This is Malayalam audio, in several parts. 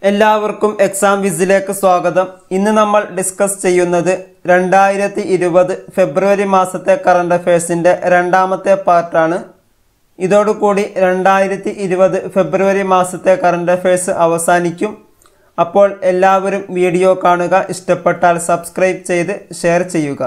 എല്ലാവർക്കും എക്സാം വിസിലേക്ക് സ്വാഗതം ഇന്ന് നമ്മൾ ഡിസ്കസ് ചെയ്യുന്നത് രണ്ടായിരത്തി ഇരുപത് ഫെബ്രുവരി മാസത്തെ കറണ്ട് അഫയേഴ്സിൻ്റെ രണ്ടാമത്തെ പാർട്ടാണ് ഇതോടുകൂടി രണ്ടായിരത്തി ഇരുപത് ഫെബ്രുവരി മാസത്തെ കറണ്ട് അഫയേഴ്സ് അവസാനിക്കും അപ്പോൾ എല്ലാവരും വീഡിയോ കാണുക ഇഷ്ടപ്പെട്ടാൽ സബ്സ്ക്രൈബ് ചെയ്ത് ഷെയർ ചെയ്യുക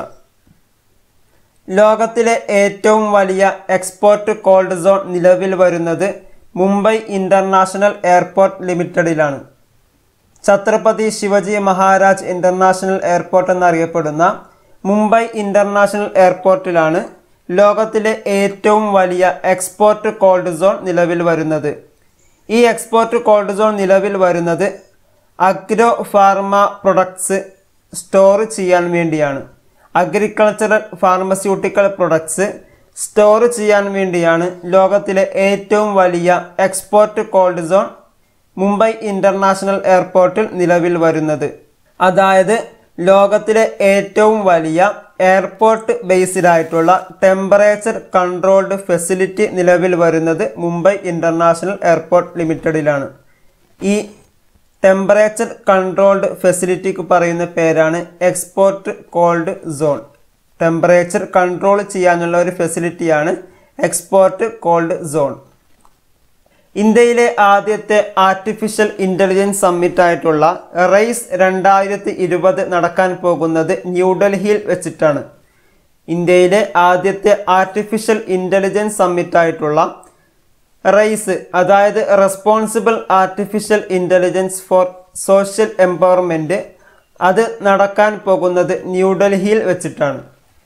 ലോകത്തിലെ ഏറ്റവും വലിയ എക്സ്പോർട്ട് കോൾഡ് സോൺ നിലവിൽ വരുന്നത് മുംബൈ ഇൻ്റർനാഷണൽ എയർപോർട്ട് ലിമിറ്റഡിലാണ് ഛത്രപതി ശിവജി മഹാരാജ് ഇൻ്റർനാഷണൽ എയർപോർട്ട് എന്നറിയപ്പെടുന്ന മുംബൈ ഇൻ്റർനാഷണൽ എയർപോർട്ടിലാണ് ലോകത്തിലെ ഏറ്റവും വലിയ എക്സ്പോർട്ട് കോൾഡ് സോൺ നിലവിൽ വരുന്നത് ഈ എക്സ്പോർട്ട് കോൾഡ് സോൺ നിലവിൽ വരുന്നത് അഗ്രോ ഫാർമ പ്രൊഡക്ട്സ് സ്റ്റോർ ചെയ്യാൻ വേണ്ടിയാണ് അഗ്രികൾച്ചറൽ ഫാർമസ്യൂട്ടിക്കൽ പ്രൊഡക്ട്സ് സ്റ്റോർ ചെയ്യാൻ വേണ്ടിയാണ് ലോകത്തിലെ ഏറ്റവും വലിയ export cold zone Mumbai international എയർപോർട്ടിൽ നിലവിൽ വരുന്നത് അതായത് ലോകത്തിലെ ഏറ്റവും വലിയ എയർപോർട്ട് ബേസ്ഡ് ആയിട്ടുള്ള ടെമ്പറേച്ചർ കൺട്രോൾഡ് ഫെസിലിറ്റി നിലവിൽ വരുന്നത് മുംബൈ ഇൻ്റർനാഷണൽ എയർപോർട്ട് ലിമിറ്റഡിലാണ് ഈ ടെമ്പറേച്ചർ കൺട്രോൾഡ് ഫെസിലിറ്റിക്ക് പറയുന്ന പേരാണ് export cold zone temperature control ചെയ്യാനുള്ള ഒരു ഫെസിലിറ്റിയാണ് എക്സ്പോർട്ട് കോൾഡ് സോൺ ഇന്ത്യയിലെ ആദ്യത്തെ ആർട്ടിഫിഷ്യൽ ഇൻ്റലിജൻസ് സമ്മിറ്റ് ആയിട്ടുള്ള റൈസ് രണ്ടായിരത്തി ഇരുപത് നടക്കാൻ പോകുന്നത് ന്യൂഡൽഹിയിൽ വെച്ചിട്ടാണ് ഇന്ത്യയിലെ ആദ്യത്തെ ആർട്ടിഫിഷ്യൽ ഇൻ്റലിജൻസ് സമ്മിറ്റ് ആയിട്ടുള്ള റൈസ് അതായത് responsible artificial intelligence for social empowerment അത് നടക്കാൻ പോകുന്നത് ന്യൂഡൽഹിയിൽ വെച്ചിട്ടാണ്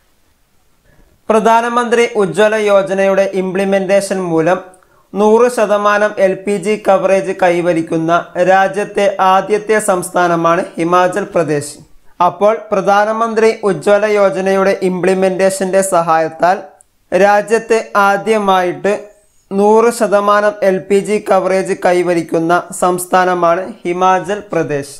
പ്രധാനമന്ത്രി ഉജ്ജ്വല യോജനയുടെ ഇംപ്ലിമെൻറ്റേഷൻ മൂലം നൂറ് ശതമാനം എൽ പി ജി കവറേജ് കൈവരിക്കുന്ന രാജ്യത്തെ ആദ്യത്തെ സംസ്ഥാനമാണ് ഹിമാചൽ പ്രദേശ് അപ്പോൾ പ്രധാനമന്ത്രി ഉജ്ജ്വല യോജനയുടെ ഇംപ്ലിമെൻറ്റേഷൻ്റെ സഹായത്താൽ രാജ്യത്ത് ആദ്യമായിട്ട് നൂറ് ശതമാനം എൽ പി ജി കവറേജ് കൈവരിക്കുന്ന സംസ്ഥാനമാണ് ഹിമാചൽ പ്രദേശ്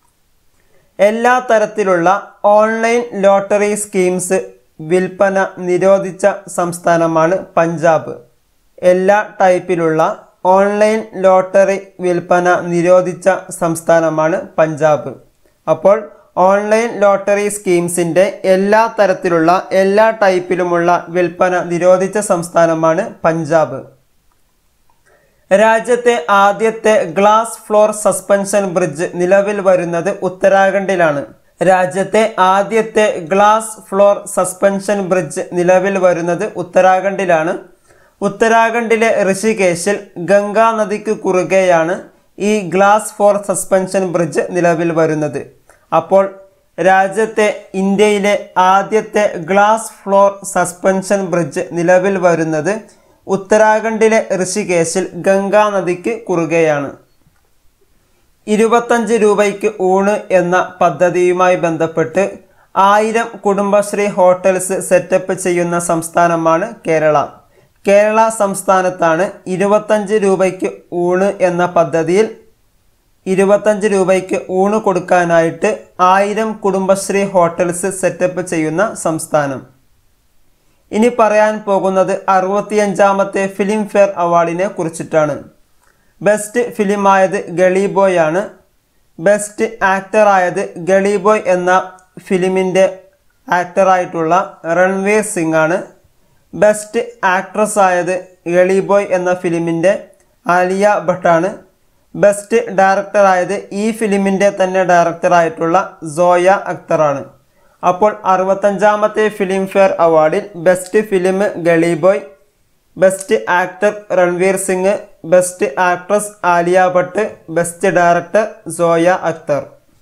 എല്ലാ തരത്തിലുള്ള ഓൺലൈൻ ലോട്ടറി സ്കീംസ് വിൽപ്പന നിരോധിച്ച സംസ്ഥാനമാണ് പഞ്ചാബ് എല്ലാ ടൈപ്പിലുള്ള ഓൺലൈൻ ലോട്ടറി വിൽപ്പന നിരോധിച്ച സംസ്ഥാനമാണ് പഞ്ചാബ് അപ്പോൾ ഓൺലൈൻ ലോട്ടറി സ്കീംസിൻ്റെ എല്ലാ തരത്തിലുള്ള എല്ലാ ടൈപ്പിലുമുള്ള വിൽപ്പന നിരോധിച്ച സംസ്ഥാനമാണ് പഞ്ചാബ് രാജ്യത്തെ ആദ്യത്തെ ഗ്ലാസ് ഫ്ലോർ സസ്പെൻഷൻ ബ്രിഡ്ജ് നിലവിൽ വരുന്നത് ഉത്തരാഖണ്ഡിലാണ് രാജ്യത്തെ ആദ്യത്തെ ഗ്ലാസ് ഫ്ലോർ സസ്പെൻഷൻ ബ്രിഡ്ജ് നിലവിൽ വരുന്നത് ഉത്തരാഖണ്ഡിലാണ് ഉത്തരാഖണ്ഡിലെ ഋഷികേശിൽ ഗംഗാ നദിക്ക് കുറുകെയാണ് ഈ ഗ്ലാസ് ഫോർ സസ്പെൻഷൻ ബ്രിഡ്ജ് നിലവിൽ വരുന്നത് അപ്പോൾ രാജ്യത്തെ ഇന്ത്യയിലെ ആദ്യത്തെ ഗ്ലാസ് ഫ്ലോർ സസ്പെൻഷൻ ബ്രിഡ്ജ് നിലവിൽ വരുന്നത് ഉത്തരാഖണ്ഡിലെ ഋഷികേശിൽ ഗംഗാ നദിക്ക് കുറുകെയാണ് ഇരുപത്തഞ്ച് രൂപയ്ക്ക് ഊണ് എന്ന പദ്ധതിയുമായി ബന്ധപ്പെട്ട് ആയിരം കുടുംബശ്രീ ഹോട്ടൽസ് സെറ്റപ്പ് ചെയ്യുന്ന സംസ്ഥാനമാണ് കേരള കേരള സംസ്ഥാനത്താണ് ഇരുപത്തഞ്ച് രൂപയ്ക്ക് ഊണ് എന്ന പദ്ധതിയിൽ ഇരുപത്തഞ്ച് രൂപയ്ക്ക് ഊണ് കൊടുക്കാനായിട്ട് ആയിരം കുടുംബശ്രീ ഹോട്ടൽസ് സെറ്റപ്പ് ചെയ്യുന്ന സംസ്ഥാനം ഇനി പറയാൻ പോകുന്നത് അറുപത്തിയഞ്ചാമത്തെ ഫിലിം ഫെയർ അവാർഡിനെ കുറിച്ചിട്ടാണ് ബെസ്റ്റ് ഫിലിമായത് ഗളീബോയ് ആണ് ബെസ്റ്റ് ആക്ടറായത് ഗളീബോയ് എന്ന ഫിലിമിൻ്റെ ആക്ടറായിട്ടുള്ള രൺവീർ സിംഗ് ആണ് ബെസ്റ്റ് ആക്ട്രസ് ആയത് ഗളീബോയ് എന്ന ഫിലിമിൻ്റെ ആലിയ ഭട്ടാണ് ബെസ്റ്റ് ഡയറക്ടറായത് ഈ ഫിലിമിൻ്റെ തന്നെ ഡയറക്ടറായിട്ടുള്ള സോയ അക്തറാണ് അപ്പോൾ അറുപത്തഞ്ചാമത്തെ ഫിലിം ഫെയർ അവാർഡിൽ best film Gully Boy best actor Ranveer Singh best actress Alia Bhatt best director Zoya Akhtar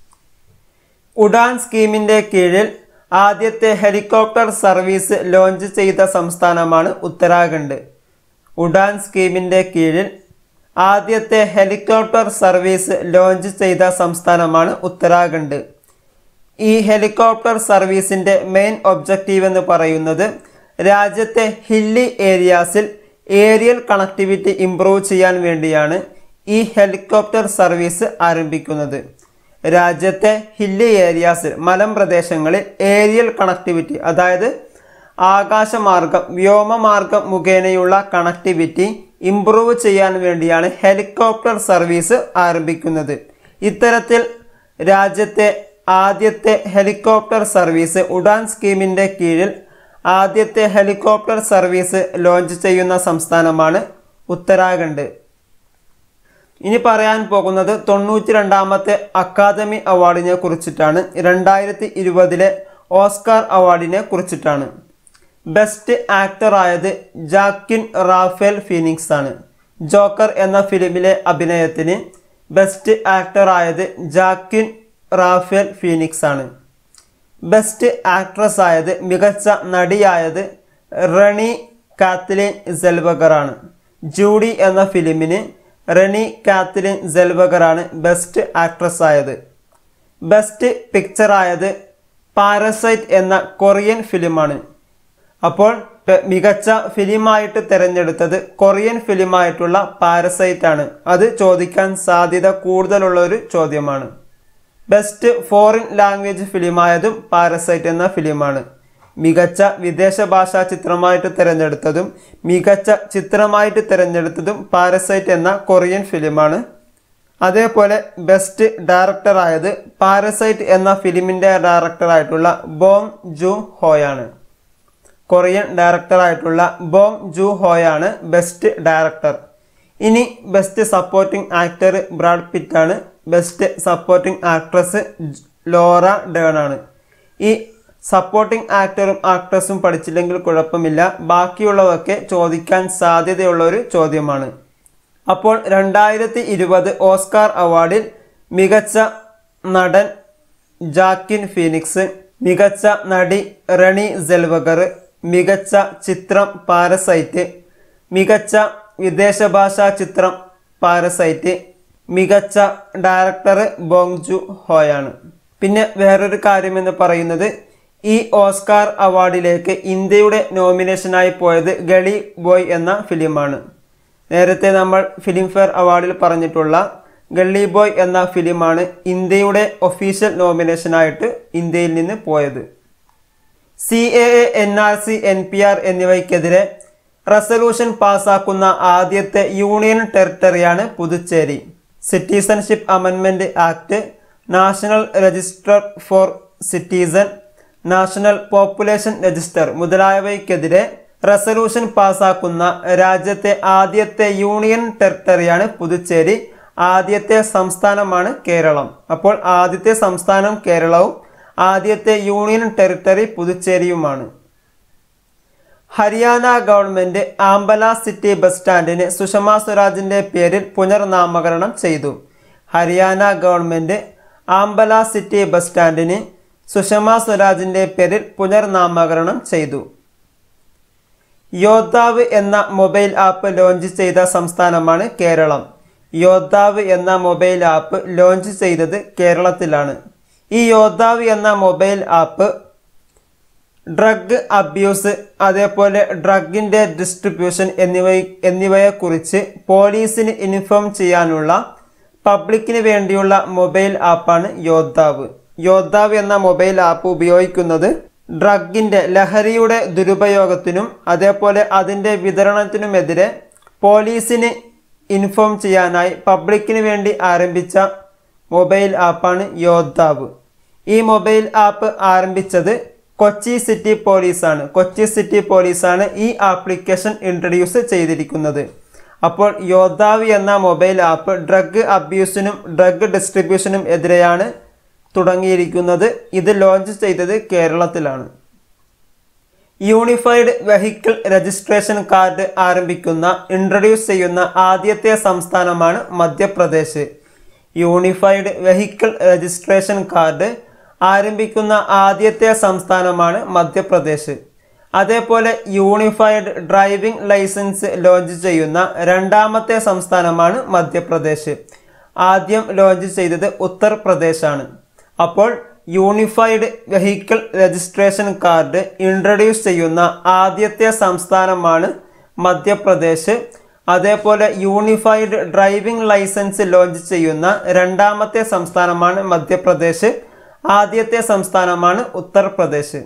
Udaan സ്കീമിൻ്റെ കീഴിൽ ആദ്യത്തെ ഹെലികോപ്റ്റർ സർവീസ് ലോഞ്ച് ചെയ്ത സംസ്ഥാനമാണ് ഉത്തരാഖണ്ഡ് ഉഡാൻ സ്കീമിൻ്റെ കീഴിൽ ആദ്യത്തെ ഹെലികോപ്റ്റർ സർവീസ് ലോഞ്ച് ചെയ്ത സംസ്ഥാനമാണ് ഉത്തരാഖണ്ഡ് ഈ ഹെലികോപ്റ്റർ സർവീസിൻ്റെ മെയിൻ ഒബ്ജക്റ്റീവ് എന്ന് പറയുന്നത് രാജ്യത്തെ ഹില്ലി ഏരിയാസിൽ ഏരിയൽ കണക്ടിവിറ്റി ഇംപ്രൂവ് ചെയ്യാൻ വേണ്ടിയാണ് ഈ ഹെലികോപ്റ്റർ സർവീസ് ആരംഭിക്കുന്നത് രാജ്യത്തെ ഹില്ലി ഏരിയാസിൽ മലമ്പ്രദേശങ്ങളിൽ ഏരിയൽ കണക്ടിവിറ്റി അതായത് ആകാശമാർഗം വ്യോമമാർഗം മുഖേനയുള്ള കണക്ടിവിറ്റി ഇംപ്രൂവ് ചെയ്യാൻ വേണ്ടിയാണ് ഹെലികോപ്റ്റർ സർവീസ് ആരംഭിക്കുന്നത് ഇത്തരത്തിൽ രാജ്യത്തെ ആദ്യത്തെ ഹെലികോപ്റ്റർ സർവീസ് ഉഡാൻ സ്കീമിൻ്റെ കീഴിൽ ആദ്യത്തെ ഹെലികോപ്റ്റർ സർവീസ് ലോഞ്ച് ചെയ്യുന്ന സംസ്ഥാനമാണ് ഉത്തരാഖണ്ഡ് ഇനി പറയാൻ പോകുന്നത് തൊണ്ണൂറ്റി രണ്ടാമത്തെ അക്കാദമി അവാർഡിനെ കുറിച്ചിട്ടാണ് രണ്ടായിരത്തി ഇരുപതിലെ ഓസ്കാർ അവാർഡിനെ കുറിച്ചിട്ടാണ് ബെസ്റ്റ് ആക്ടർ ആയത് ജാക്കിൻ റാഫേൽ ഫീനിക്സ് ആണ് ജോക്കർ എന്ന ഫിലിമിലെ അഭിനയത്തിന് ബെസ്റ്റ് ആക്ടർ ആയത് ജാക്കിൻ റാഫേൽ ഫീനിക്സ് ആണ് ബെസ്റ്റ് ആക്ട്രസ് ആയത് മികച്ച നടിയായത് റണി കാത്ലിൻ സെൽവഗറാണ് ജൂഡി എന്ന ഫിലിമിന് റണി കാത്ലിൻ സെൽവഗറാണ് ബെസ്റ്റ് ആക്ട്രസ് ആയത് ബെസ്റ്റ് പിക്ചർ ആയത് പാരസൈറ്റ് എന്ന കൊറിയൻ ഫിലിമാണ് അപ്പോൾ പ- മികച്ച ഫിലിമായിട്ട് തിരഞ്ഞെടുത്തത് കൊറിയൻ ഫിലിമായിട്ടുള്ള പാരസൈറ്റ് ആണ് അത് ചോദിക്കാൻ സാധ്യത കൂടുതലുള്ള ഒരു ചോദ്യമാണ് ബെസ്റ്റ് ഫോറിൻ ലാംഗ്വേജ് ഫിലിമായതും പാരസൈറ്റ് എന്ന ഫിലിമാണ് മികച്ച വിദേശ ഭാഷാ ചിത്രമായിട്ട് തിരഞ്ഞെടുത്തതും മികച്ച ചിത്രമായിട്ട് തിരഞ്ഞെടുത്തതും പാരസൈറ്റ് എന്ന കൊറിയൻ ഫിലിമാണ് അതേപോലെ ബെസ്റ്റ് ഡയറക്ടർ ആയത് പാരസൈറ്റ് എന്ന ഫിലിമിൻ്റെ ഡയറക്ടറായിട്ടുള്ള ബോങ് ജു ഹോയാണ് കൊറിയൻ ഡയറക്ടറായിട്ടുള്ള ബോങ് ജു ഹോയാണ് ബെസ്റ്റ് ഡയറക്ടർ ഇനി ബെസ്റ്റ് സപ്പോർട്ടിംഗ് ആക്ടർ ബ്രാഡ് പിറ്റാണ് best supporting actress Laura Dern ആണ് ഈ സപ്പോർട്ടിംഗ് ആക്ടറും ആക്ട്രസും പഠിച്ചില്ലെങ്കിൽ കുഴപ്പമില്ല ബാക്കിയുള്ളതൊക്കെ ചോദിക്കാൻ സാധ്യതയുള്ള ഒരു ചോദ്യമാണ് അപ്പോൾ രണ്ടായിരത്തി ഇരുപത് ഓസ്കാർ അവാർഡിൽ മികച്ച നടൻ ജാക്കിൻ ഫീനിക്സ് മികച്ച നടി റണി സെൽവഗർ മികച്ച ചിത്രം പാരസൈറ്റ് മികച്ച വിദേശ ഭാഷാ ചിത്രം പാരസൈറ്റ് മികച്ച ഡയറക്ടർ ബോങ്ജു ഹോയാണ് പിന്നെ വേറൊരു കാര്യമെന്ന് പറയുന്നത് ഈ ഓസ്കാർ അവാർഡിലേക്ക് ഇന്ത്യയുടെ നോമിനേഷനായി പോയത് ഗളി ബോയ് എന്ന ഫിലിമാണ് നേരത്തെ നമ്മൾ ഫിലിം ഫെയർ അവാർഡിൽ പറഞ്ഞിട്ടുള്ള ഗള്ളി ബോയ് എന്ന ഫിലിമാണ് ഇന്ത്യയുടെ ഒഫീഷ്യൽ നോമിനേഷനായിട്ട് ഇന്ത്യയിൽ നിന്ന് പോയത് C A A N R C N P R എന്നിവയ്ക്കെതിരെ റെസൊല്യൂഷൻ പാസാക്കുന്ന ആദ്യത്തെ യൂണിയൻ ടെറിട്ടറിയാണ് പുതുച്ചേരി സിറ്റിസൺഷിപ്പ് അമെൻമെന്റ് act national register for citizen national population register മുതലായവയ്ക്കെതിരെ റെസൊല്യൂഷൻ പാസാക്കുന്ന രാജ്യത്തെ ആദ്യത്തെ യൂണിയൻ ടെറിട്ടറിയാണ് പുതുച്ചേരി ആദ്യത്തെ സംസ്ഥാനമാണ് കേരളം അപ്പോൾ ആദ്യത്തെ സംസ്ഥാനം കേരളവും ആദ്യത്തെ യൂണിയൻ ടെറിട്ടറി പുതുച്ചേരിയുമാണ് Haryana government Ambala city bus സ്റ്റാൻഡിന് സുഷമ സ്വരാജിന്റെ പേരിൽ പുനർനാമകരണം ചെയ്തു Haryana government Ambala city bus സ്റ്റാൻഡിന് സുഷമ സ്വരാജിന്റെ പേരിൽ പുനർനാമകരണം ചെയ്തു യോദ്ധാവ് എന്ന മൊബൈൽ ആപ്പ് ലോഞ്ച് ചെയ്ത സംസ്ഥാനമാണ് കേരളം യോദ്ധാവ് എന്ന മൊബൈൽ ആപ്പ് ലോഞ്ച് ചെയ്തത് കേരളത്തിലാണ് ഈ യോദ്ധാവ് എന്ന മൊബൈൽ ആപ്പ് ഡ്രഗ് അബ്യൂസ് അതേപോലെ ഡ്രഗിൻ്റെ ഡിസ്ട്രിബ്യൂഷൻ എന്നിവ എന്നിവയെക്കുറിച്ച് പോലീസിന് ഇൻഫോം ചെയ്യാനുള്ള പബ്ലിക്കിന് വേണ്ടിയുള്ള മൊബൈൽ ആപ്പാണ് യോദ്ധാവ് യോദ്ധാവ് എന്ന മൊബൈൽ ആപ്പ് ഉപയോഗിക്കുന്നത് ഡ്രഗിൻ്റെ ലഹരിയുടെ ദുരുപയോഗത്തിനും അതേപോലെ അതിൻ്റെ വിതരണത്തിനുമെതിരെ പോലീസിന് ഇൻഫോം ചെയ്യാനായി പബ്ലിക്കിന് വേണ്ടി ആരംഭിച്ച മൊബൈൽ ആപ്പാണ് യോദ്ധാവ് ഈ മൊബൈൽ ആപ്പ് ആരംഭിച്ചത് കൊച്ചി സിറ്റി പോലീസാണ് കൊച്ചി സിറ്റി പോലീസാണ് ഈ ആപ്ലിക്കേഷൻ ഇൻട്രൊഡ്യൂസ് ചെയ്തിരിക്കുന്നത് അപ്പോൾ യോദ്ധാവ് എന്ന മൊബൈൽ ആപ്പ് ഡ്രഗ് അബ്യൂസിനും ഡ്രഗ് ഡിസ്ട്രിബ്യൂഷനും എതിരെയാണ് തുടങ്ങിയിരിക്കുന്നത് ഇത് ലോഞ്ച് ചെയ്തത് കേരളത്തിലാണ് യൂണിഫൈഡ് വെഹിക്കിൾ രജിസ്ട്രേഷൻ കാർഡ് ആരംഭിക്കുന്ന ഇൻട്രൊഡ്യൂസ് ചെയ്യുന്ന ആദ്യത്തെ സംസ്ഥാനമാണ് Madhya Pradesh unified vehicle registration card ആരംഭിക്കുന്ന ആദ്യത്തെ സംസ്ഥാനമാണ് മധ്യപ്രദേശ് അതേപോലെ യൂണിഫൈഡ് ഡ്രൈവിംഗ് ലൈസൻസ് ലോഞ്ച് ചെയ്യുന്ന രണ്ടാമത്തെ സംസ്ഥാനമാണ് മധ്യപ്രദേശ് ആദ്യം ലോഞ്ച് ചെയ്തത് ഉത്തർപ്രദേശാണ് അപ്പോൾ unified vehicle registration card introduce ചെയ്യുന്ന ആദ്യത്തെ സംസ്ഥാനമാണ് മധ്യപ്രദേശ് അതേപോലെ യൂണിഫൈഡ് ഡ്രൈവിംഗ് ലൈസൻസ് ലോഞ്ച് ചെയ്യുന്ന രണ്ടാമത്തെ സംസ്ഥാനമാണ് മധ്യപ്രദേശ് ആദ്യത്തെ സംസ്ഥാനമാണ് ഉത്തർപ്രദേശ്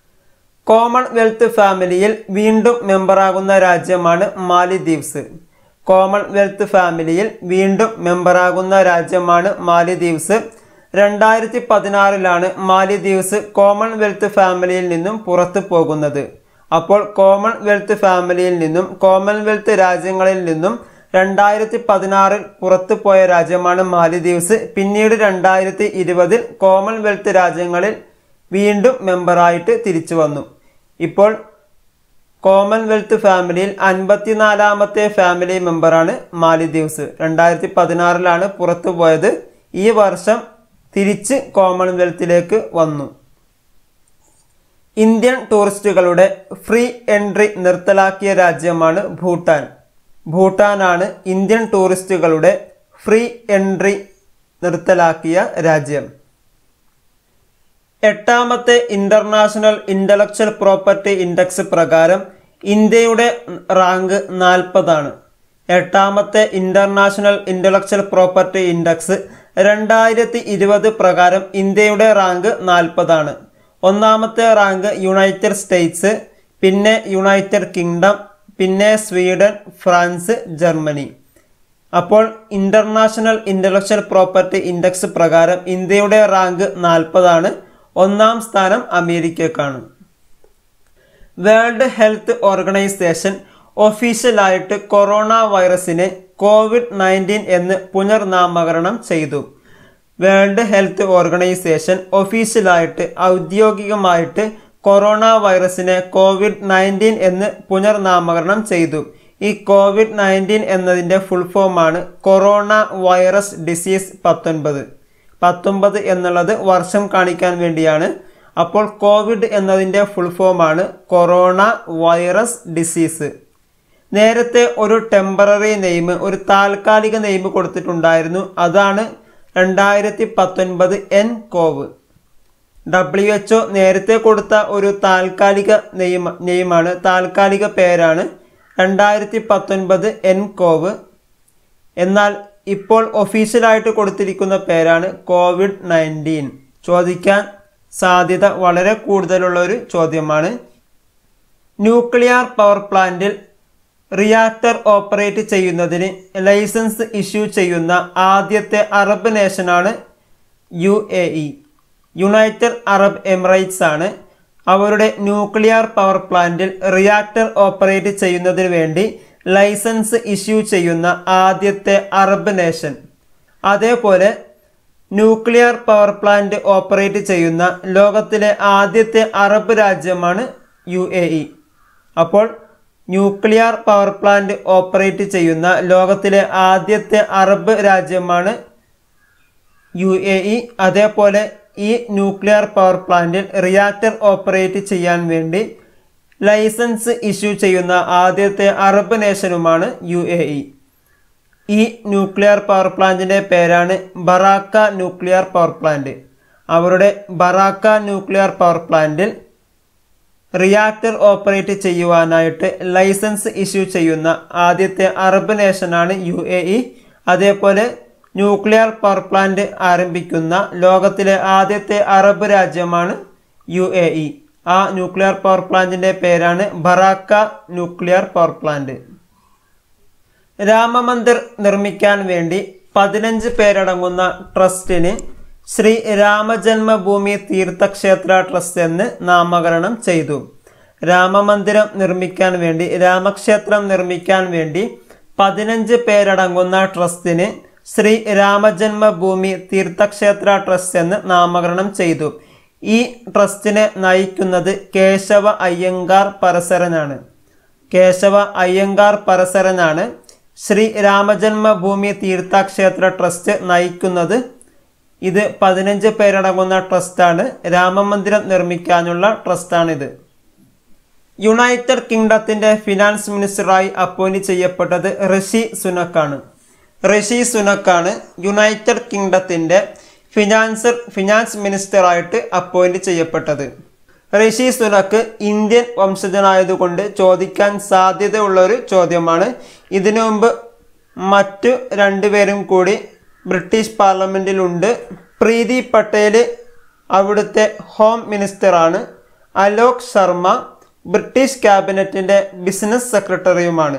കോമൺവെൽത്ത് ഫാമിലിയിൽ വീണ്ടും മെമ്പറാകുന്ന രാജ്യമാണ് മാലിദ്വീപ്സ് കോമൺവെൽത്ത് ഫാമിലിയിൽ വീണ്ടും മെമ്പറാകുന്ന രാജ്യമാണ് മാലിദ്വീപ്സ് രണ്ടായിരത്തി പതിനാറിലാണ് മാലിദ്വീപ്സ് കോമൺവെൽത്ത് ഫാമിലിയിൽ നിന്നും പുറത്തു പോകുന്നത് അപ്പോൾ കോമൺവെൽത്ത് ഫാമിലിയിൽ നിന്നും കോമൺവെൽത്ത് രാജ്യങ്ങളിൽ നിന്നും രണ്ടായിരത്തി പതിനാറിൽ പുറത്തു പോയ രാജ്യമാണ് മാലിദ്വീപ്സ് പിന്നീട് രണ്ടായിരത്തി ഇരുപതിൽ കോമൺവെൽത്ത് രാജ്യങ്ങളിൽ വീണ്ടും മെമ്പറായിട്ട് തിരിച്ചു വന്നു ഇപ്പോൾ കോമൺവെൽത്ത് ഫാമിലിയിൽ അൻപത്തിനാലാമത്തെ ഫാമിലി മെമ്പറാണ് മാലിദ്വീപ്സ് രണ്ടായിരത്തി പതിനാറിലാണ് പുറത്തു പോയത് ഈ വർഷം തിരിച്ച് കോമൺവെൽത്തിലേക്ക് വന്നു ഇന്ത്യൻ ടൂറിസ്റ്റുകളുടെ ഫ്രീ എൻട്രി നിർത്തലാക്കിയ രാജ്യമാണ് ഭൂട്ടാൻ ഭൂട്ടാനാണ് ഇന്ത്യൻ ടൂറിസ്റ്റുകളുടെ ഫ്രീ എൻട്രി നിർത്തലാക്കിയ രാജ്യം എട്ടാമത്തെ ഇന്റർനാഷണൽ ഇന്റലക്ച്വൽ പ്രോപ്പർട്ടി ഇൻഡെക്സ് പ്രകാരം ഇന്ത്യയുടെ റാങ്ക് നാൽപ്പതാണ് എട്ടാമത്തെ ഇന്റർനാഷണൽ ഇന്റലക്ച്വൽ പ്രോപ്പർട്ടി ഇൻഡെക്സ് രണ്ടായിരത്തി ഇരുപത് പ്രകാരം ഇന്ത്യയുടെ റാങ്ക് നാൽപ്പതാണ് ഒന്നാമത്തെ റാങ്ക് യുണൈറ്റഡ് സ്റ്റേറ്റ്സ് പിന്നെ യുണൈറ്റഡ് കിങ്ഡം പിന്നെ സ്വീഡൻ ഫ്രാൻസ് ജർമ്മനി അപ്പോൾ ഇന്റർനാഷണൽ ഇന്റലക്ച്വൽ പ്രോപ്പർട്ടി ഇൻഡെക്സ് പ്രകാരം ഇന്ത്യയുടെ റാങ്ക് നാൽപ്പതാണ് ഒന്നാം സ്ഥാനം അമേരിക്കക്കാണ് വേൾഡ് ഹെൽത്ത് ഓർഗനൈസേഷൻ ഒഫീഷ്യലായിട്ട് കൊറോണ വൈറസിനെ കോവിഡ് നയൻറ്റീൻ എന്ന് പുനർനാമകരണം ചെയ്തു വേൾഡ് ഹെൽത്ത് ഓർഗനൈസേഷൻ ഒഫീഷ്യലായിട്ട് ഔദ്യോഗികമായിട്ട് കൊറോണ വൈറസിനെ കോവിഡ് നയൻറ്റീൻ എന്ന് പുനർനാമകരണം ചെയ്തു ഈ കോവിഡ് നയൻറ്റീൻ എന്നതിൻ്റെ ഫുൾ ഫോമാണ് കൊറോണ വൈറസ് ഡിസീസ് പത്തൊൻപത് പത്തൊമ്പത് എന്നുള്ളത് വർഷം കാണിക്കാൻ വേണ്ടിയാണ് അപ്പോൾ കോവിഡ് എന്നതിൻ്റെ ഫുൾ ഫോമാണ് കൊറോണ വൈറസ് ഡിസീസ് നേരത്തെ ഒരു ടെമ്പററി നെയിം ഒരു താൽക്കാലിക നെയിം കൊടുത്തിട്ടുണ്ടായിരുന്നു അതാണ് രണ്ടായിരത്തി പത്തൊൻപത് എൻ കോവ് ഡബ്ല്യു എച്ച് നേരത്തെ കൊടുത്ത ഒരു താൽക്കാലിക നെയിം നെയിമാണ് താൽക്കാലിക പേരാണ് രണ്ടായിരത്തി പത്തൊൻപത് എൻ കോവ് എന്നാൽ ഇപ്പോൾ ഒഫീഷ്യലായിട്ട് കൊടുത്തിരിക്കുന്ന പേരാണ് കോവിഡ് നയൻറ്റീൻ ചോദിക്കാൻ സാധ്യത വളരെ കൂടുതലുള്ള ഒരു ചോദ്യമാണ് ന്യൂക്ലിയർ പവർ പ്ലാന്റിൽ റിയാക്ടർ ഓപ്പറേറ്റ് ചെയ്യുന്നതിന് ലൈസൻസ് ഇഷ്യൂ ചെയ്യുന്ന ആദ്യത്തെ അറബ് നേഷനാണ് U A E United Arab Emirates ആണ് അവരുടെ ന്യൂക്ലിയർ പവർ പ്ലാന്റിൽ റിയാക്ടർ ഓപ്പറേറ്റ് ചെയ്യുന്നതിന് വേണ്ടി ലൈസൻസ് ഇഷ്യൂ ചെയ്യുന്ന ആദ്യത്തെ അറബ് നേഷൻ അതേപോലെ ന്യൂക്ലിയർ പവർ പ്ലാന്റ് ഓപ്പറേറ്റ് ചെയ്യുന്ന ലോകത്തിലെ ആദ്യത്തെ അറബ് രാജ്യമാണ് യു എ ഇ അപ്പോൾ ന്യൂക്ലിയർ പവർ പ്ലാന്റ് ഓപ്പറേറ്റ് ചെയ്യുന്ന ലോകത്തിലെ ആദ്യത്തെ അറബ് രാജ്യമാണ് യു എ ഇ അതേപോലെ ഈ ന്യൂക്ലിയർ പവർ പ്ലാന്റിൽ റിയാക്ടർ ഓപ്പറേറ്റ് ചെയ്യാൻ വേണ്ടി ലൈസൻസ് ഇഷ്യൂ ചെയ്യുന്ന ആദ്യത്തെ അറബ് നേഷനുമാണ് യു എ ഇ ഈ ന്യൂക്ലിയർ പവർ പ്ലാന്റിൻ്റെ പേരാണ് ബറാക്ക ന്യൂക്ലിയർ പവർ പ്ലാന്റ് അവരുടെ ബറാക്ക ന്യൂക്ലിയർ പവർ പ്ലാന്റിൽ റിയാക്ടർ ഓപ്പറേറ്റ് ചെയ്യുവാനായിട്ട് ലൈസൻസ് ഇഷ്യൂ ചെയ്യുന്ന ആദ്യത്തെ അറബ് നേഷനാണ് യു എ ഇ അതേപോലെ ന്യൂക്ലിയർ പവർ പ്ലാന്റ് ആരംഭിക്കുന്ന ലോകത്തിലെ ആദ്യത്തെ അറബ് രാജ്യമാണ് യു എ ഇ ആ ന്യൂക്ലിയർ പവർ പ്ലാന്റിൻ്റെ പേരാണ് Barakah nuclear power plant Ram Mandir നിർമ്മിക്കാൻ വേണ്ടി പതിനഞ്ച് പേരടങ്ങുന്ന ട്രസ്റ്റിന് ശ്രീ രാമജന്മഭൂമി തീർത്ഥക്ഷേത്ര ട്രസ്റ്റ് എന്ന് നാമകരണം ചെയ്തു രാമമന്ദിരം നിർമ്മിക്കാൻ വേണ്ടി രാമക്ഷേത്രം നിർമ്മിക്കാൻ വേണ്ടി പതിനഞ്ച് പേരടങ്ങുന്ന ട്രസ്റ്റിന് ശ്രീ രാമജന്മഭൂമി തീർത്ഥക്ഷേത്ര ട്രസ്റ്റ് എന്ന് നാമകരണം ചെയ്തു ഈ ട്രസ്റ്റിനെ നയിക്കുന്നത് കേശവ അയ്യങ്കാർ പരസരനാണ് കേശവ അയ്യങ്കാർ പരസരനാണ് ശ്രീ രാമജന്മഭൂമി തീർത്ഥക്ഷേത്ര ട്രസ്റ്റ് നയിക്കുന്നത് ഇത് പതിനഞ്ച് പേരടങ്ങുന്ന ട്രസ്റ്റാണ് രാമമന്ദിരം നിർമ്മിക്കാനുള്ള ട്രസ്റ്റാണിത് യുണൈറ്റഡ് കിങ്ഡത്തിന്റെ ഫിനാൻസ് മിനിസ്റ്ററായി അപ്പോയിന്റ് ചെയ്യപ്പെട്ടത് ഋഷി സുനക്കാണ് ഋഷി സുനക്കാണ് യുണൈറ്റഡ് കിങ്ഡത്തിന്റെ ഫിനാൻസർ ഫിനാൻസ് മിനിസ്റ്ററായിട്ട് അപ്പോയിന്റ് ചെയ്യപ്പെട്ടത് ഋഷി സുനക്ക് ഇന്ത്യൻ വംശജനായതുകൊണ്ട് ചോദിക്കാൻ സാധ്യതയുള്ള ഒരു ചോദ്യമാണ് ഇതിനു മുമ്പ് മറ്റു രണ്ടുപേരും കൂടി ബ്രിട്ടീഷ് പാർലമെൻറ്റിലുണ്ട് പ്രീതി പട്ടേൽ അവിടുത്തെ ഹോം മിനിസ്റ്ററാണ് അലോക് ശർമ്മ ബ്രിട്ടീഷ് ക്യാബിനറ്റിൻ്റെ ബിസിനസ് സെക്രട്ടറിയുമാണ്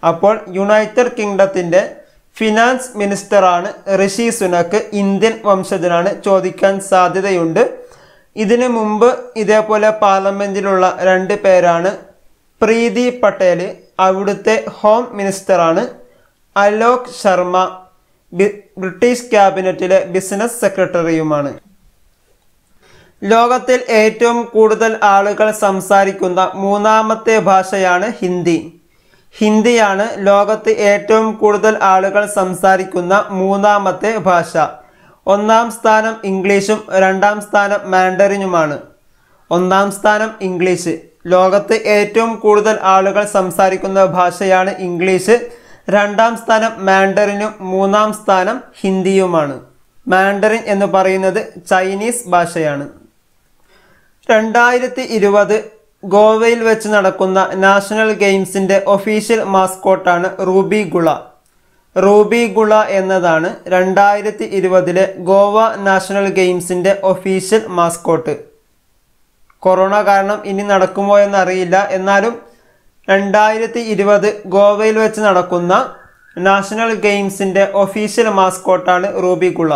അപ്പോൾ യുണൈറ്റഡ് കിങ്ഡത്തിൻ്റെ ഫിനാൻസ് മിനിസ്റ്ററാണ് ഋഷി സുനക്ക് ഇന്ത്യൻ വംശജനാണ് ചോദിക്കാൻ സാധ്യതയുണ്ട് ഇതിനു മുമ്പ് ഇതേപോലെ പാർലമെന്റിലുള്ള രണ്ട് പേരാണ് പ്രീതി പട്ടേൽ അവിടുത്തെ ഹോം മിനിസ്റ്ററാണ് അലോക് ശർമ്മ ബി- ബ്രിട്ടീഷ് ക്യാബിനറ്റിലെ ബിസിനസ് സെക്രട്ടറിയുമാണ് ലോകത്തിൽ ഏറ്റവും കൂടുതൽ ആളുകൾ സംസാരിക്കുന്ന മൂന്നാമത്തെ ഭാഷയാണ് ഹിന്ദി ഹിന്ദിയാണ് ലോകത്ത് ഏറ്റവും കൂടുതൽ ആളുകൾ സംസാരിക്കുന്ന മൂന്നാമത്തെ ഭാഷ ഒന്നാം സ്ഥാനം ഇംഗ്ലീഷും രണ്ടാം സ്ഥാനം മാൻഡറിനുമാണ് ഒന്നാം സ്ഥാനം ഇംഗ്ലീഷ് ലോകത്ത് ഏറ്റവും കൂടുതൽ ആളുകൾ സംസാരിക്കുന്ന ഭാഷയാണ് ഇംഗ്ലീഷ് രണ്ടാം സ്ഥാനം മാൻഡറിനും മൂന്നാം സ്ഥാനം ഹിന്ദിയുമാണ് മാൻഡറിൻ എന്ന് പറയുന്നത് ചൈനീസ് ഭാഷയാണ് രണ്ടായിരത്തി ഇരുപത് ഗോവയിൽ വെച്ച് നടക്കുന്ന നാഷണൽ ഗെയിംസിന്റെ ഒഫീഷ്യൽ മാസ്കോട്ടാണ് റൂബി ഗുള റൂബി ഗുള എന്നതാണ് രണ്ടായിരത്തി ഇരുപതിലെ ഗോവ നാഷണൽ ഗെയിംസിന്റെ ഒഫീഷ്യൽ മാസ്കോട്ട് കൊറോണ കാരണം ഇനി നടക്കുമോ എന്നറിയില്ല എന്നാലും രണ്ടായിരത്തി ഇരുപത് ഗോവയിൽ വെച്ച് നടക്കുന്ന നാഷണൽ ഗെയിംസിന്റെ ഒഫീഷ്യൽ മാസ്കോട്ടാണ് റൂബി ഗുള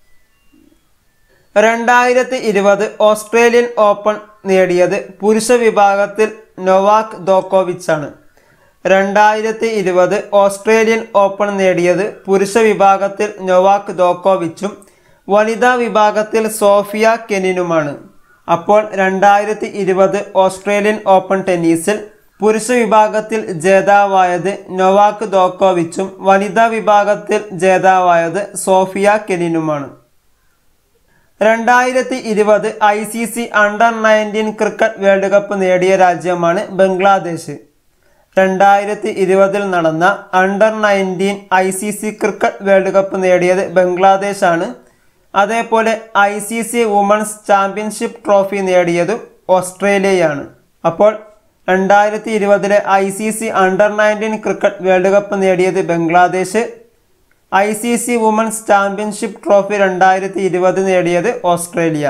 രണ്ടായിരത്തി ഇരുപത് ഓസ്ട്രേലിയൻ ഓപ്പൺ നേടിയത് പുരുഷ വിഭാഗത്തിൽ നൊവാക് ദോക്കോവിച്ച് ആണ് രണ്ടായിരത്തി ഇരുപത് ഓസ്ട്രേലിയൻ ഓപ്പൺ നേടിയത് പുരുഷ വിഭാഗത്തിൽ നൊവാക് ദോക്കോവിച്ചും വനിതാ വിഭാഗത്തിൽ സോഫിയ കെനിനുമാണ് അപ്പോൾ രണ്ടായിരത്തി ഇരുപത് ഓസ്ട്രേലിയൻ ഓപ്പൺ ടെന്നീസിൽ പുരുഷ വിഭാഗത്തിൽ ജേതാവായത് നൊവാക് ദോക്കോവിച്ചും വനിതാ വിഭാഗത്തിൽ ജേതാവായത് സോഫിയ കെനിനുമാണ് രണ്ടായിരത്തി ഇരുപത് I C C under nineteen cricket world cup നേടിയ രാജ്യമാണ് ബംഗ്ലാദേശ് രണ്ടായിരത്തി ഇരുപതിൽ നടന്ന under nineteen I C C cricket world cup നേടിയത് ബംഗ്ലാദേശാണ് അതേപോലെ I C C women's championship trophy നേടിയതും ഓസ്ട്രേലിയയാണ് അപ്പോൾ രണ്ടായിരത്തി ഇരുപതിലെ I C C under nineteen cricket world cup നേടിയത് Bangladesh I C C women's championship trophy രണ്ടായിരത്തി ഇരുപത് നേടിയത് Australia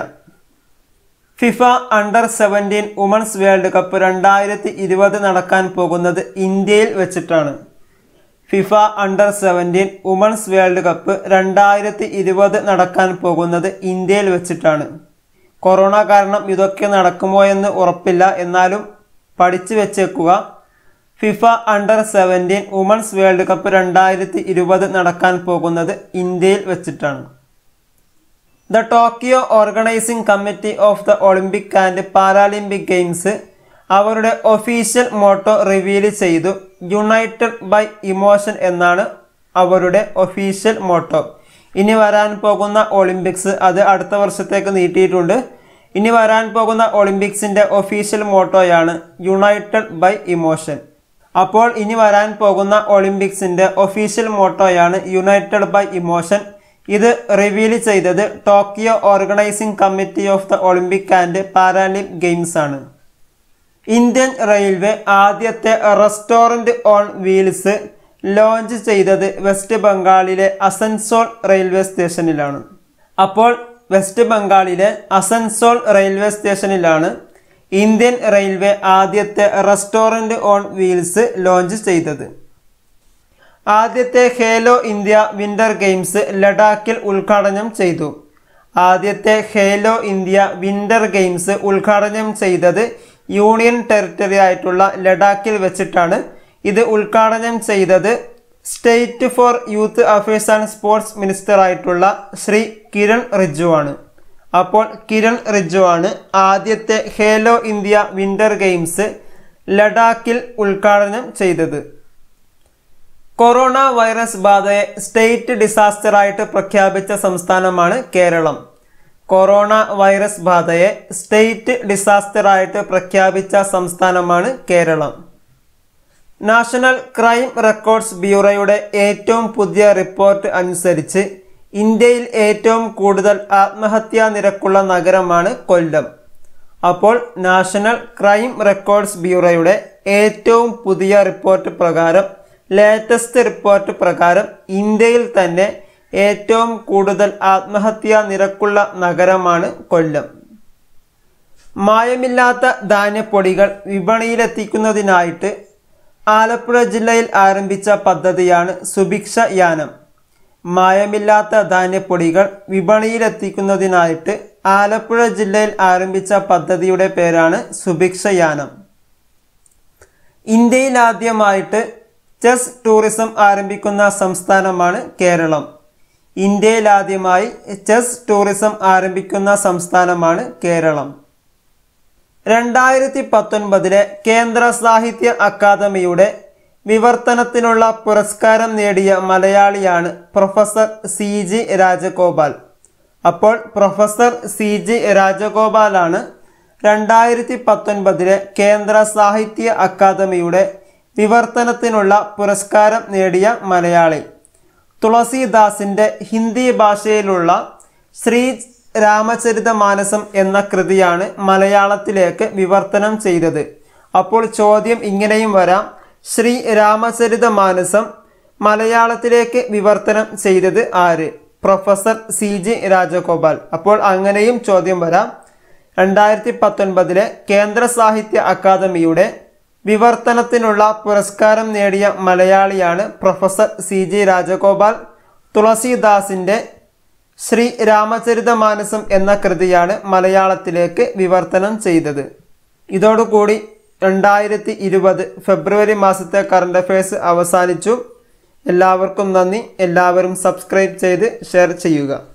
FIFA under seventeen women's world cup രണ്ടായിരത്തി ഇരുപത് നടക്കാൻ പോകുന്നത് ഇന്ത്യയിൽ വെച്ചിട്ടാണ് FIFA under seventeen women's world cup രണ്ടായിരത്തി ഇരുപത് നടക്കാൻ പോകുന്നത് ഇന്ത്യയിൽ വെച്ചിട്ടാണ് കൊറോണ കാരണം ഇതൊക്കെ നടക്കുമോ എന്ന് ഉറപ്പില്ല എന്നാലും പഠിച്ചു വെച്ചേക്കുക FIFA under seventeen women's world cup രണ്ടായിരത്തി ഇരുപത് നടക്കാൻ പോകുന്നത് ഇന്ത്യയിൽ വെച്ചിട്ടാണ് the Tokyo organising committee of the Olympic and Paralympic games അവരുടെ ഒഫീഷ്യൽ മോട്ടോ റിവീൽ ചെയ്തു യുണൈറ്റഡ് ബൈ ഇമോഷൻ എന്നാണ് അവരുടെ ഒഫീഷ്യൽ മോട്ടോ ഇനി വരാൻ പോകുന്ന ഒളിമ്പിക്സ് അത് അടുത്ത വർഷത്തേക്ക് നീട്ടിയിട്ടുണ്ട് ഇനി വരാൻ പോകുന്ന ഒളിമ്പിക്സിന്റെ ഒഫീഷ്യൽ മോട്ടോയാണ് യുണൈറ്റഡ് ബൈ ഇമോഷൻ അപ്പോൾ ഇനി വരാൻ പോകുന്ന ഒളിമ്പിക്സിന്റെ ഒഫീഷ്യൽ മോട്ടോയാണ് യുണൈറ്റഡ് ബൈ ഇമോഷൻ ഇത് റിവീൽ ചെയ്തത് Tokyo organising committee of the Olympic and Paralympic games ആണ് ഇന്ത്യൻ റെയിൽവേ ആദ്യത്തെ റെസ്റ്റോറൻറ്റ് ഓൺ വീൽസ് ലോഞ്ച് ചെയ്തത് വെസ്റ്റ് ബംഗാളിലെ അസൻസോൾ റെയിൽവേ സ്റ്റേഷനിലാണ് അപ്പോൾ വെസ്റ്റ് ബംഗാളിലെ അസൻസോൾ റെയിൽവേ സ്റ്റേഷനിലാണ് ഇന്ത്യൻ റെയിൽവേ ആദ്യത്തെ റെസ്റ്റോറൻറ്റ് ഓൺ വീൽസ് ലോഞ്ച് ചെയ്തത് ആദ്യത്തെ ഖേലോ ഇന്ത്യ വിന്റർ ഗെയിംസ് ലഡാക്കിൽ ഉദ്ഘാടനം ചെയ്തു ആദ്യത്തെ ഖേലോ ഇന്ത്യ വിന്റർ ഗെയിംസ് ഉദ്ഘാടനം ചെയ്തത് യൂണിയൻ ടെറിട്ടറി ആയിട്ടുള്ള ലഡാക്കിൽ വെച്ചിട്ടാണ് ഇത് ഉദ്ഘാടനം ചെയ്തത് state for youth affairs and sports minister ആയിട്ടുള്ള ശ്രീ കിരൺ റിജ്ജു ആണ് അപ്പോൾ കിരൺ റിജ്ജു ആണ് ആദ്യത്തെ ഖേലോ ഇന്ത്യ വിന്റർ ഗെയിംസ് ലഡാക്കിൽ ഉദ്ഘാടനം ചെയ്തത് കൊറോണ വൈറസ് ബാധയെ സ്റ്റേറ്റ് ഡിസാസ്റ്റർ ആയിട്ട് പ്രഖ്യാപിച്ച സംസ്ഥാനമാണ് കേരളം കൊറോണ വൈറസ് ബാധയെ സ്റ്റേറ്റ് ഡിസാസ്റ്റർ ആയിട്ട് പ്രഖ്യാപിച്ച സംസ്ഥാനമാണ് കേരളം നാഷണൽ ക്രൈം റെക്കോർഡ്സ് ബ്യൂറോയുടെ ഏറ്റവും പുതിയ റിപ്പോർട്ട് അനുസരിച്ച് ഇന്ത്യയിൽ ഏറ്റവും കൂടുതൽ ആത്മഹത്യാ നിരക്കുള്ള നഗരമാണ് കൊല്ലം അപ്പോൾ നാഷണൽ ക്രൈം റെക്കോർഡ്സ് ബ്യൂറോയുടെ ഏറ്റവും പുതിയ റിപ്പോർട്ട് പ്രകാരം ലേറ്റസ്റ്റ് റിപ്പോർട്ട് പ്രകാരം ഇന്ത്യയിൽ തന്നെ ഏറ്റവും കൂടുതൽ ആത്മഹത്യാ നിരക്കുള്ള നഗരമാണ് കൊല്ലം മായമില്ലാത്ത ധാന്യപ്പൊടികൾ വിപണിയിലെത്തിക്കുന്നതിനായിട്ട് ആലപ്പുഴ ജില്ലയിൽ ആരംഭിച്ച പദ്ധതിയാണ് സുഭിക്ഷ യാനം മായമില്ലാത്ത ധാന്യപ്പൊടികൾ വിപണിയിലെത്തിക്കുന്നതിനായിട്ട് ആലപ്പുഴ ജില്ലയിൽ ആരംഭിച്ച പദ്ധതിയുടെ പേരാണ് സുഭിക്ഷ യാനം ഇന്ത്യയിൽ ആദ്യമായിട്ട് ചെസ് ടൂറിസം ആരംഭിക്കുന്ന സംസ്ഥാനമാണ് കേരളം ഇന്ത്യയിൽ ആദ്യമായി ചെസ് ടൂറിസം ആരംഭിക്കുന്ന സംസ്ഥാനമാണ് കേരളം രണ്ടായിരത്തി പത്തൊൻപതിലെ കേന്ദ്ര സാഹിത്യ അക്കാദമിയുടെ വിവർത്തനത്തിനുള്ള പുരസ്കാരം നേടിയ മലയാളിയാണ് പ്രൊഫസർ സി ജി രാജഗോപാൽ അപ്പോൾ പ്രൊഫസർ സി ജി രാജഗോപാലാണ് രണ്ടായിരത്തി പത്തൊൻപതിലെ കേന്ദ്ര സാഹിത്യ അക്കാദമിയുടെ വിവർത്തനത്തിനുള്ള പുരസ്കാരം നേടിയ മലയാളി തുളസീദാസിൻ്റെ ഹിന്ദി ഭാഷയിലുള്ള ശ്രീ രാമചരിതമാനസം എന്ന കൃതിയാണ് മലയാളത്തിലേക്ക് വിവർത്തനം ചെയ്തത് അപ്പോൾ ചോദ്യം ഇങ്ങനെയും വരാം ശ്രീ രാമചരിതമാനസം മലയാളത്തിലേക്ക് വിവർത്തനം ചെയ്തത് ആര് പ്രൊഫസർ സി ജി രാജഗോപാൽ അപ്പോൾ അങ്ങനെയും ചോദ്യം വരാം രണ്ടായിരത്തി പത്തൊൻപതിലെ കേന്ദ്ര സാഹിത്യ അക്കാദമിയുടെ വിവർത്തനത്തിനുള്ള പുരസ്കാരം നേടിയ മലയാളിയാണ് പ്രൊഫസർ സി ജി രാജഗോപാൽ തുളസീദാസിൻ്റെ ശ്രീ രാമചരിതമാനസം എന്ന കൃതിയാണ് മലയാളത്തിലേക്ക് വിവർത്തനം ചെയ്തത് ഇതോടുകൂടി രണ്ടായിരത്തി ഇരുപത് ഫെബ്രുവരി മാസത്തെ കറണ്ട് അഫയേഴ്സ് അവസാനിച്ചു എല്ലാവർക്കും നന്ദി എല്ലാവരും സബ്സ്ക്രൈബ് ചെയ്ത് ഷെയർ ചെയ്യുക